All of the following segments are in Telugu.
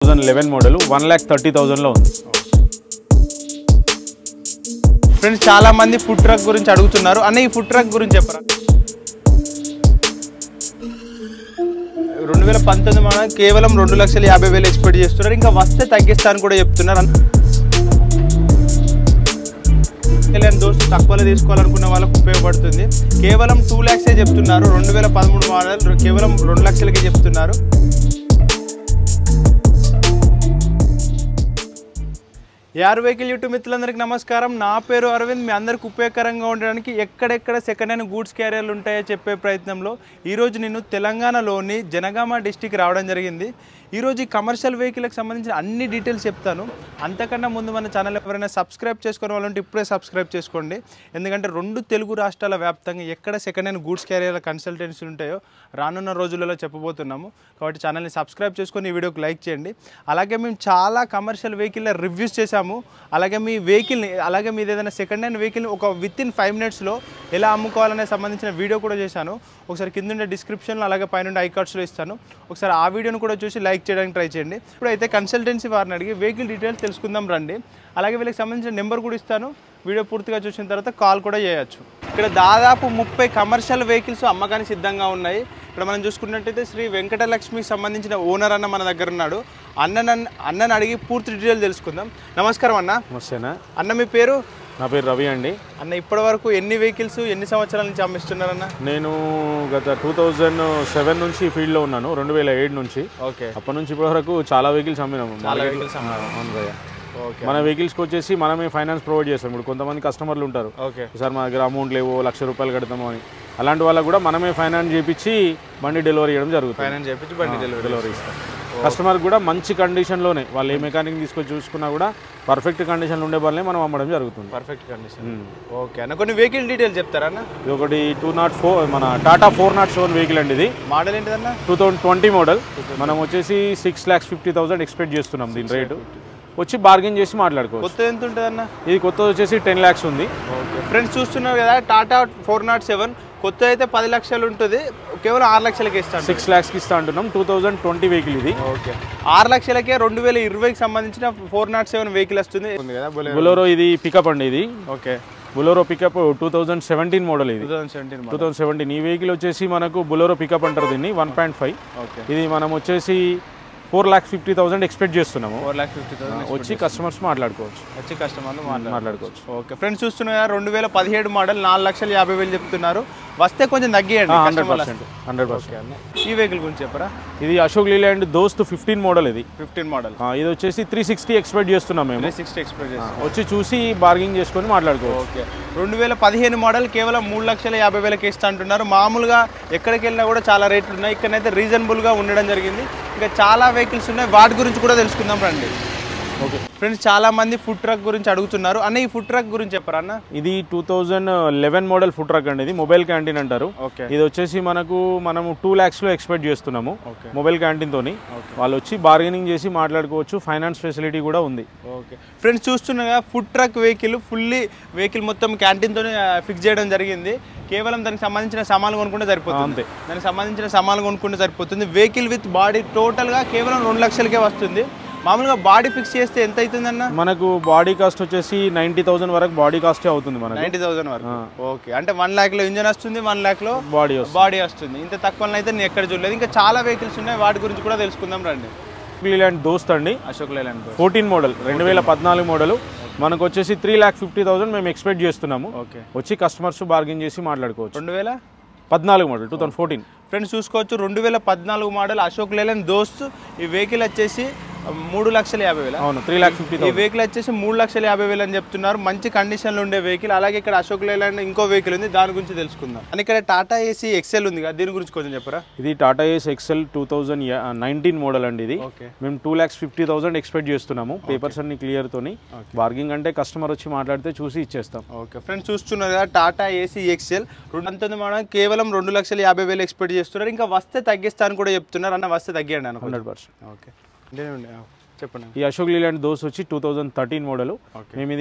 Thousand eleven model one lakh thirty థౌజండ్లో ఉంది ఫ్రెండ్స్ చాలా మంది ఫుడ్ ట్రక్ గురించి అడుగుతున్నారు అన్న ఈ ఫుడ్ ట్రక్ గురించి చెప్పరా రెండు వేల పంతొమ్మిది మన కేవలం రెండు లక్షల యాభై వేలు ఎక్స్పెక్ట్ చేస్తున్నారు ఇంకా వస్తే తగ్గిస్తాను కూడా చెప్తున్నారు తెలియని దోస్తు తక్కువలో తీసుకోవాలనుకున్న వాళ్ళకు ఉపయోగపడుతుంది కేవలం టూ ల్యాక్సే చెప్తున్నారు రెండు వేల పదమూడు మోడల్ కేవలం రెండు లక్షలకే చెప్తున్నారు యార్ వెహికల్ యూట్యూబ్ మిత్రులందరికీ నమస్కారం నా పేరు అరవింద్ మీ అందరికి ఉపయోగకరంగా ఉండడానికి ఎక్కడెక్కడ సెకండ్ హ్యాండ్ గూడ్స్ క్యారియర్లు ఉంటాయో చెప్పే ప్రయత్నంలో ఈరోజు నేను తెలంగాణలోని జనగామ డిస్టిక్ రావడం జరిగింది ఈరోజు ఈ కమర్షియల్ వెహికల్కి సంబంధించిన అన్ని డీటెయిల్స్ చెప్తాను అంతకన్నా ముందు మన ఛానల్ ఎవరైనా సబ్స్క్రైబ్ చేసుకోవడం వాళ్ళంటే ఇప్పుడే సబ్స్క్రైబ్ చేసుకోండి ఎందుకంటే రెండు తెలుగు రాష్ట్రాల వ్యాప్తంగా ఎక్కడ సెకండ్ హ్యాండ్ గూడ్స్ క్యారియర్ల కన్సల్టెన్సీ ఉంటాయో రానున్న రోజులలో చెప్పబోతున్నాము కాబట్టి ఛానల్ని సబ్స్క్రైబ్ చేసుకొని ఈ వీడియోకి లైక్ చేయండి అలాగే మేము చాలా కమర్షియల్ వెహికల్ రివ్యూస్ చేశాము అలాగే మీ వెహికల్ని అలాగే మీది ఏదైనా సెకండ్ హ్యాండ్ వెహికల్ని ఒక విత్ ఇన్ ఫైవ్ మినిట్స్లో ఎలా అమ్ముకోవాలనే సంబంధించిన వీడియో కూడా చేశాను ఒకసారి కింద ఉండే డిస్క్రిప్షన్లో అలాగే పైన ఐ కార్డ్స్లో ఇస్తాను ఒకసారి ఆ వీడియోని కూడా చూసి లైక్ చేయడానికి ట్రై చేయండి ఇప్పుడైతే కన్సల్టెన్సీ వారిని అడిగి వెహికల్ డీటెయిల్స్ తెలుసుకుందాం రండి అలాగే వీళ్ళకి సంబంధించిన నెంబర్ కూడా ఇస్తాను వీడియో పూర్తిగా చూసిన తర్వాత కాల్ కూడా చేయొచ్చు ఇక్కడ దాదాపు ముప్పై కమర్షియల్ వెహికల్స్ అమ్మకానికి సిద్ధంగా ఉన్నాయి ఇక్కడ మనం చూసుకున్నట్టయితే శ్రీ వెంకటలక్ష్మికి సంబంధించిన ఓనర్ అన్న మన దగ్గర ఉన్నాడు అన్న అన్నని అడిగి పూర్తి డీటెయిల్ తెలుసుకుందాం నమస్కారం అన్న నమస్తేనా అన్న మీ పేరు నా పేరు రవి అండి అన్న ఇప్పటి వరకు ఎన్ని వెహికల్స్ ఎన్ని సంవత్సరాల నుంచి అమ్మిస్తున్నారన్న నేను గత టూ థౌజండ్ సెవెన్ నుంచి ఈ ఫీల్డ్లో ఉన్నాను రెండు వేల ఏడు నుంచి ఓకే అప్పటి నుంచి ఇప్పటి వరకు చాలా వెహికల్స్ అమ్మినాము చాలా మార్కెట్లో. వెహికల్స్ అమ్మారు అవును భయ్య ఓకే మన వెహికల్స్కి వచ్చేసి మనమే ఫైనాన్స్ ప్రొవైడ్ చేస్తాం ఇప్పుడు కొంతమంది కస్టమర్లు ఉంటారు ఓకే సార్ మా దగ్గర అమౌంట్ లేవు లక్ష రూపాయలు కడతాము అని అలాంటి వాళ్ళకు కూడా మనమే ఫైనాన్స్ చేపించి బండి డెలివరీ చేయడం జరుగుతుంది ఫైనాన్స్ చేపించి బండి డెలివరీ డెలివరీ ఇస్తాం కస్టమర్ కూడా మంచి కండిషన్లోనే వాళ్ళు ఏ మెకానిక్ తీసుకొచ్చి చూసుకున్నా కూడా పర్ఫెక్ట్ కండిషన్లో ఉండే వాళ్ళని మనం అమ్మడం జరుగుతుంది పర్ఫెక్ట్ కండిషన్ ఓకే అన్న కొన్ని వెహికల్ డీటెయిల్స్ చెప్తారా అన్న ఇది ఒకటి టూ నాట్ ఫోర్ మన Tata four nought seven vehicle అండి ఇది మోడల్ ఏంటిదన్న టూ థౌజండ్ ట్వంటీ మోడల్ మనం వచ్చేసి six lakhs fifty thousand expect చేస్తున్నాం దీని రేటు వచ్చి బార్గెన్ చేసి మాట్లాడుకోవచ్చు కొత్త ఎంత ఉంటుందన్న ఇది కొత్త వచ్చేసి టెన్ ల్యాక్స్ ఉంది ఓకే ఫ్రెండ్స్ చూస్తున్నారు కదా టాటా ఫోర్ నాట్ సెవెన్ కొత్త అయితే పది లక్షలు ఉంటుంది కేవలం ఆరు లక్షలకి ఇస్తాను సిక్స్ ల్యాక్స్కి ఇస్తా అంటున్నాం టూ థౌజండ్ ట్వంటీ వెహికల్ ఇది ఓకే ఆరు లక్షలకే రెండు వేల ఇరవైకి సంబంధించిన ఫోర్ నాట్ సెవెన్ వెహికల్ వస్తుంది ఉంది కదా బొలెరో బులోరో ఇది పికప్ అండి ఇది okay Bolero pickup two thousand seventeen model ఇది two thousand seventeen two thousand seventeen ఈ వెహికల్ వచ్చేసి మనకు బులోరో పికప్ అంటారు దీన్ని వన్ పాయింట్ ఫైవ్ ఓకే ఇది మనం వచ్చేసి four lakhs fifty thousand expect చేస్తున్నాము ఫోర్ ల్యాక్ ఫిఫ్టీ థౌసండ్ వచ్చి కస్టమర్స్ మాట్లాడుకోవచ్చు వచ్చి కస్టమర్లు మాట్లాడారు మాట్లాడుకోవచ్చు ఓకే ఫ్రెండ్స్ చూస్తున్నారు రెండు వేల పదిహేడు మోడల్ నాలుగు లక్షల యాభై వేలు చెప్తున్నారు వస్తే కొంచెం తగ్గియండి hundred customer percent hundred percent వస్తే. ఈ వెహికల్ గురించి చెప్పరా ఇది అశోక్ లీలాండ్ దోస్త్ ఫిఫ్టీన్ మోడల్ ఇది ఫిఫ్టీన్ మోడల్ ఆ, ఇది వచ్చేసి త్రీ సిక్స్టీ ఎక్స్పెక్ట్ చేస్తున్నాం మేము త్రీ సిక్స్టీ ఎక్స్పెక్ట్ చేస్తాం వచ్చి చూసి బార్గింగ్ చేసుకొని మాట్లాడుకోవచ్చు ఓకే రెండు వేల పదిహేను మోడల్ కేవలం మూడు లక్షల యాభై వేలకి ఇస్తా అంటున్నారు మామూలుగా ఎక్కడికి వెళ్ళినా కూడా చాలా రేట్లు ఉన్నాయి ఇక్కడైతే రీజనబుల్గా ఉండడం జరిగింది ఇంకా చాలా వెహికల్స్ ఉన్నాయి వాటి గురించి కూడా తెలుసుకుందాం రండి ఓకే ఫ్రెండ్స్ చాలా మంది ఫుడ్ ట్రక్ గురించి అడుగుతున్నారు అన్న ఈ ఫుడ్ ట్రక్ గురించి చెప్పరా అన్న ఇది two thousand eleven model food truck అండి ఇది మొబైల్ క్యాంటీన్ అంటారు ఓకే ఇది వచ్చేసి మనకు మనము టూ ల్యాక్స్లో ఎక్స్పెక్ట్ చేస్తున్నాము ఓకే మొబైల్ క్యాంటీన్ తోని వాళ్ళు వచ్చి బార్గెనింగ్ చేసి మాట్లాడుకోవచ్చు ఫైనాన్స్ ఫెసిలిటీ కూడా ఉంది ఓకే ఫ్రెండ్స్ చూస్తున్నాగా food truck vehicle fully vehicle మొత్తం క్యాంటీన్తో ఫిక్స్ చేయడం జరిగింది కేవలం దానికి సంబంధించిన సామాన్లు కొనుక్కుంటే సరిపోతుంది అంతే. దానికి సంబంధించిన సామాన్లు కొనుక్కుంటే సరిపోతుంది వెహికల్ విత్ బాడీ టోటల్గా కేవలం రెండు లక్షలకే వస్తుంది మామూలుగా బాడీ ఫిక్స్ చేస్తే ఎంత అవుతుందన్న మనకు బాడీ కాస్ట్ వచ్చేసి నైంటీ థౌసండ్ వరకు బాడీ కాస్టే అవుతుంది మనకు నైంటీ థౌసండ్ వరకు ఓకే అంటే వన్ ల్యాక్లో ఇంజన్ వస్తుంది వన్ ల్యాక్లో బాడీ వస్తుంది బాడీ వస్తుంది ఇంత తక్కువ అయితే నేను ఎక్కడ చూడలేదు ఇంకా చాలా వెహికల్స్ ఉన్నాయి వాటి గురించి కూడా తెలుసుకుందాం రండి లీలాండ్ దోస్త్ అండి అశోక్ లేలాండ్ ఫోర్టీన్ మోడల్ రెండు వేల పద్నాలుగు మోడల్ మనకు వచ్చేసి త్రీ ల్యాక్ ఫిఫ్టీ థౌసండ్ మేము ఎక్స్పెక్ట్ చేస్తున్నాము ఓకే వచ్చి కస్టమర్స్ బార్గెన్ చేసి మాట్లాడుకోవచ్చు రెండు వేల పద్నాలుగు model two thousand fourteen friends చూసుకోవచ్చు రెండు వేల పద్నాలుగు మోడల్ అశోక్ లేలన్ దోస్త్ ఈ వెహికల్ వచ్చేసి మూడు లక్షల యాభై వేల అవును త్రీ ల్యాక్ ఫిఫ్టీ ఈ వెహికల్ వచ్చేసి మూడు లక్షల యాభై వేలు అని చెప్తున్నారు మంచి కండిషన్లో ఉండే వెహికల్ అలాగే ఇక్కడ అశోక్ లేలాండ్ ఇంకో వెహికల్ ఉంది దాని గురించి తెలుసుకుందాం అని ఇక్కడ టాటా ఏసీ ఎక్సెల్ ఉంది కదా దీని గురించి కొంచెం చెప్పరా ఇది Tata Ace Excel two thousand nineteen model అండి ఇది ఓకే మేము two lakhs fifty thousand expect చేస్తున్నాము పేపర్స్ అన్ని క్లియర్ తోని బార్గింగ్ అంటే కస్టమర్ వచ్చి మాట్లాడితే చూసి ఇచ్చేస్తాం ఓకే ఫ్రెండ్స్ చూస్తున్నారు కదా టాటా ఏసీ ఎక్సెల్ రెండు పంతొమ్మిది మనం కేవలం రెండు లక్షల యాభై వేలు ఎక్స్పెక్ట్ చేస్తున్నారు ఇంకా వస్తే తగ్గిస్తాను కూడా చెప్తున్నారు అన్న వస్తే తగ్గియండి అనుకో హండ్రెడ్ పర్సెంట్ ఓకే చెప్పండి ఈ అశోక్ లీలాండ్ దోస్ వచ్చి two thousand thirteen model okay మేము ఇది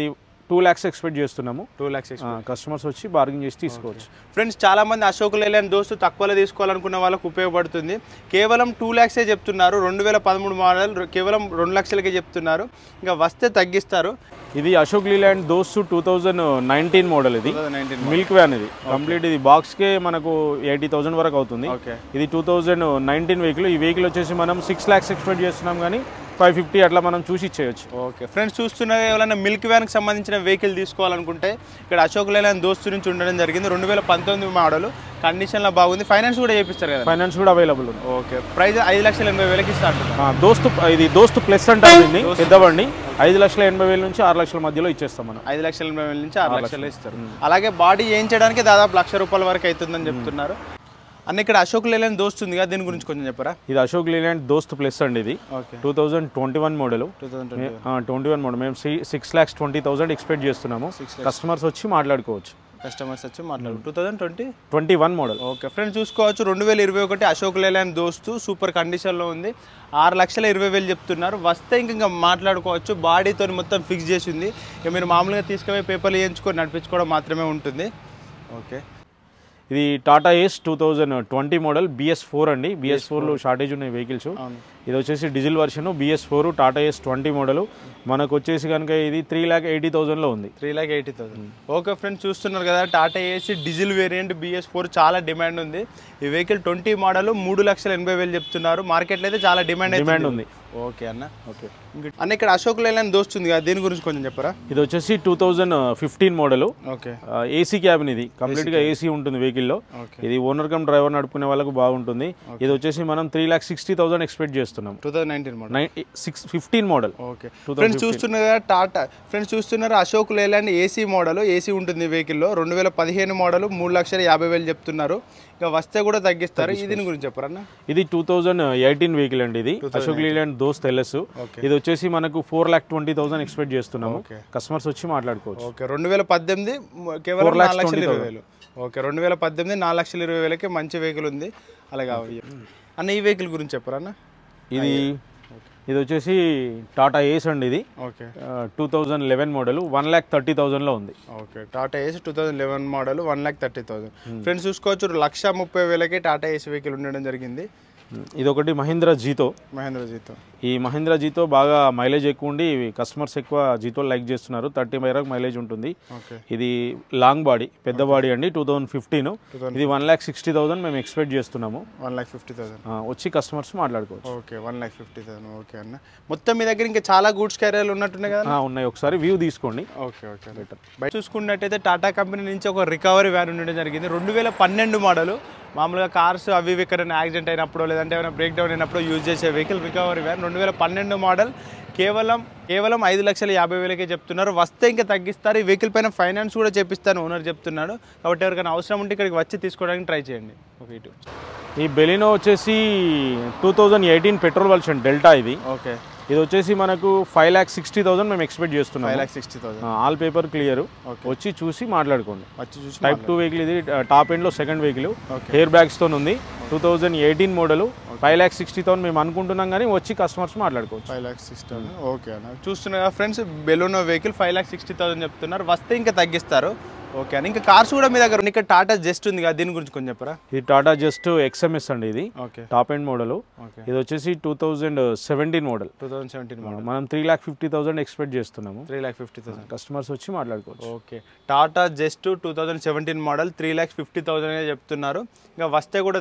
టూ ల్యాక్స్ ఎక్స్పెక్ట్ చేస్తున్నాము టూ ల్యాక్స్ కస్టమర్స్ వచ్చి బార్గింగ్ చేసి తీసుకోవచ్చు ఫ్రెండ్స్ చాలా మంది అశోక్ లేలాండ్ దోస్తు తక్కువలో తీసుకోవాలనుకున్న వాళ్ళకు ఉపయోగపడుతుంది కేవలం టూ ల్యాక్సే చెప్తున్నారు రెండు వేల పదమూడు మోడల్ కేవలం రెండు లక్షలకే చెప్తున్నారు ఇంకా వస్తే తగ్గిస్తారు ఇది Ashok Leyland Dost two thousand nineteen model ఇది మిల్క్ వ్యాన్ ఇది కంప్లీట్ ఇది బాక్స్కే మనకు ఎయిటీ థౌసండ్ వరకు అవుతుంది ఓకే ఇది టూ థౌజండ్ నైన్టీన్ వెహికల్ ఈ వెహికల్ వచ్చేసి మనం సిక్స్ ల్యాక్స్ ఎక్స్పెక్ట్ చేస్తున్నాం కానీ ఫైవ్ ఫిఫ్టీ అట్లా మనం చూసి ఇచ్చేయచ్చు ఓకే ఫ్రెండ్స్ చూస్తున్నారు ఎవరైనా మిల్క్ వ్యాన్కి సంబంధించిన వెహికల్ తీసుకోవాలనుకుంటే ఇక్కడ అశోక్ లేలాండ్ దోస్తు నుంచి ఉండడం జరిగింది రెండు వేల పంతొమ్మిది మోడల్ కండిషన్లో బాగుంది ఫైనాన్స్ కూడా చేపిస్తారు కదా ఫైనాన్స్ కూడా అవైలబుల్ ఉంది ఓకే ప్రైస్ ఐదు లక్షల ఎనభై వేలకి స్టార్ట్ ఆ, దోస్తు ఇది దోస్తు ప్లస్ అంటారు దీన్ని పెద్దబండి ఐదు లక్షల ఎనభై వేల నుంచి ఆరు లక్షల మధ్యలో ఇచ్చేస్తాం మనం ఐదు లక్షల ఎనభై వేల నుంచి ఆరు లక్షలు ఇస్తారు అలాగే బాడీ చేయించడానికి దాదాపు లక్ష రూపాయల వరకు అవుతుందని చెప్తున్నారు అన్న ఇక్కడ అశోక్ లేలాండ్ దోస్తు ఉంది కదా దీని గురించి కొంచెం చెప్పరా ఇది అశోక్ లీలాండ్ దోస్త్ ప్లస్ అండి ఇది okay two thousand twenty one model two thousand twenty one model మేము six lakhs twenty thousand expect చేస్తున్నాము కస్టమర్స్ వచ్చి మాట్లాడుకోవచ్చు కస్టమర్స్ వచ్చి మాట్లాడు two thousand twenty twenty one model okay friends చూసుకోవచ్చు రెండు వేల ఇరవై ఒకటి అశోక్ లేలాండ్ దోస్తు సూపర్ కండిషన్లో ఉంది ఆరు లక్షల ఇరవై వేలు చెప్తున్నారు వస్తే ఇంక ఇంకా మాట్లాడుకోవచ్చు బాడీతో మొత్తం ఫిక్స్ చేసింది ఇక మీరు మామూలుగా తీసుకుపోయి పేపర్లు వేయించుకొని నడిపించుకోవడం మాత్రమే ఉంటుంది ఓకే ఇది Tata Ace two thousand twenty model BS four అండి బిఎస్ ఫోర్లో షార్టేజ్ ఉన్నాయి వెహికల్స్ అవును ఇది వచ్చేసి diesel version BS four Tata Ace twenty model మనకు వచ్చేసి కనుక ఇది త్రీ ల్యాక్ ఎయిటీ థౌజండ్లో ఉంది three lakh eighty thousand okay friends చూస్తున్నారు కదా Tata Ace diesel variant BS four చాలా డిమాండ్ ఉంది ఈ వెహికల్ ట్వంటీ మోడల్ మూడు లక్షల ఎనభై వేలు చెప్తున్నారు మార్కెట్లో అయితే చాలా డిమాండ్ డిమాండ్ ఉంది ఓకే అన్న ఓకే ఇంక- అన్న ఇక్కడ అశోక్ లేలాండ్ దోస్తుంది కదా దీని గురించి కొంచెం చెప్పరా ఇది వచ్చేసి two thousand fifteen model okay AC cabin ఇది కంప్లీట్ గా ఏసీ ఉంటుంది వెహికల్లో ఓకే ఇది ఓనర్ కమ్ డ్రైవర్ నడుపుకునే వాళ్ళకు బాగుంటుంది ఇది వచ్చేసి మనం three lakh sixty thousand expect చేస్తున్నాం two thousand nineteen model nine six fifteen model okay friends చూస్తున్నారు కదా టాటా ఫ్రెండ్స్ చూస్తున్నారు Ashok Leyland AC model AC ఉంటుంది వెహికల్లో రెండు వేల పదిహేను మోడల్ మూడు లక్షల యాభై వేలు చెప్తున్నారు ఇక వస్తే కూడా తగ్గిస్తారు ఈ దీని గురించి చెప్పరన్న ఇది టూ థౌజండ్ ఎయిటీన్ వెహికల్ అండి ఇది అశోక్ లీలాండ్ దోస్త్ ఎల్ఎస్ Okay. ఇది వచ్చేసి మనకు four lakh twenty thousand expect చేస్తున్నాము Okay. కస్టమర్స్ వచ్చి మాట్లాడుకోవచ్చు ఓకే రెండు వేల పద్దెనిమిది మ- కేవలం నాలుగు లక్షల ఇరవై వేలు ఓకే రెండు వేల పద్దెనిమిది నాలుగు లక్షల ఇరవై వేలకి మంచి వెహికల్ ఉంది అలాగే అవి. అన్న ఈ వెహికల్ గురించి చెప్పరన్న ఇది ఇది వచ్చేసి టాటా ఏస్ అండి ఇది okay two thousand eleven model one lakh thirty థౌజండ్లో ఉంది okay Tata Ace two thousand eleven model one lakh thirty thousand friends చూసుకోవచ్చు లక్ష ముప్పై వేలకి టాటా ఏసీ వెహికల్ ఉండడం జరిగింది ఇది ఒకటి మహీంద్రా జీతో మహేంద్ర జీతో ఈ మహీంద్రా జీతో బాగా మైలేజ్ ఎక్కువ ఉండి కస్టమర్స్ ఎక్కువ జీతో లైక్ చేస్తున్నారు థర్టీ వరకు మైలేజ్ ఉంటుంది ఓకే ఇది లాంగ్ బాడీ పెద్ద బాడీ అండి టూ థౌజండ్ ఫిఫ్టీన్ ఇది వన్ ల్యాక్ సిక్స్టీ థౌసండ్ మేము ఎక్స్పెక్ట్ చేస్తున్నాము వన్ ల్యాక్ ఫిఫ్టీ థౌసండ్ ఆ, వచ్చి కస్టమర్స్ మాట్లాడుకోవచ్చు okay one lakh fifty thousand okay అన్న మొత్తం మీ దగ్గర ఇంకా చాలా గూడ్స్ క్యారియర్లు ఉన్నట్టున్నాయి కదా ఆ, ఉన్నాయి ఒకసారి వ్యూ తీసుకోండి ఓకే ఓకే బెటర్ బయట చూసుకున్నట్టయితే టాటా కంపెనీ నుంచి ఒక రికవరీ వ్యాన్ ఉండడం జరిగింది రెండు వేల పన్నెండు మోడల్ మామూలుగా కార్స్ అవి ఇవి ఎక్కడైనా యాక్సిడెంట్ అయినప్పుడు లేదంటే ఏమైనా బ్రేక్ డౌన్ అయినప్పుడు యూజ్ చేసే వెహికల్ రికవరీ వ్యాన్ రెండు వేల పన్నెండు మోడల్ కేవలం కేవలం ఐదు లక్షల యాభై వేలకే చెప్తున్నారు వస్తే ఇంకా తగ్గిస్తారు ఈ వెహికల్ పైన ఫైనాన్స్ కూడా చేపిస్తాను ఓనర్ చెప్తున్నాడు కాబట్టి ఎవరికైనా అవసరం ఉంటే ఇక్కడికి వచ్చి తీసుకోవడానికి ట్రై చేయండి ఓకే ఇటు ఈ బెలినో వచ్చేసి two thousand eighteen petrol version delta ఇది ఓకే ఇది వచ్చేసి మనకు ఫైవ్ ల్యాక్ సిక్స్టీ థౌసండ్ మేము ఎక్స్పెక్ట్ చేస్తున్నాం five lakh sixty thousand all paper clear వచ్చి చూసి మాట్లాడుకోండి వచ్చి చూసి టైప్ టూ వెహికల్ ఇది టాప్ ఎండ్లో సెకండ్ వెహికల్ Okay. హెయిర్ బ్యాగ్స్తో ఉంది two thousand eighteen model five lakh sixty thousand మేము అనుకుంటున్నాం కానీ వచ్చి కస్టమర్స్ మాట్లాడుకోవచ్చు ఫైవ్ ల్యాక్స్ సిక్స్టీ ఓకే అన్న చూస్తున్నా friends Baleno vehicle five lakhs sixty thousand చెప్తున్నారు వస్తే ఇంకా తగ్గిస్తారు ఓకే అన్న ఇంకా కార్స్ కూడా మీ దగ్గర ఉన్నాయి. ఇక్కడ టాటా జస్ట్ ఉంది కదా దీని గురించి కొంచెం చెప్పరా ఇది టాటా జస్ట్ ఎక్స్ఎంఎస్ అండి ఇది okay top end model okay ఇది వచ్చేసి two thousand seventeen model two thousand seventeen model మనం three lakh fifty thousand expect చేస్తున్నాము three lakh fifty thousand customers వచ్చి మాట్లాడుకోవచ్చు okay Tata Zest two thousand seventeen model three lakhs fifty thousand చెప్తున్నారు ఇంకా వస్తే కూడా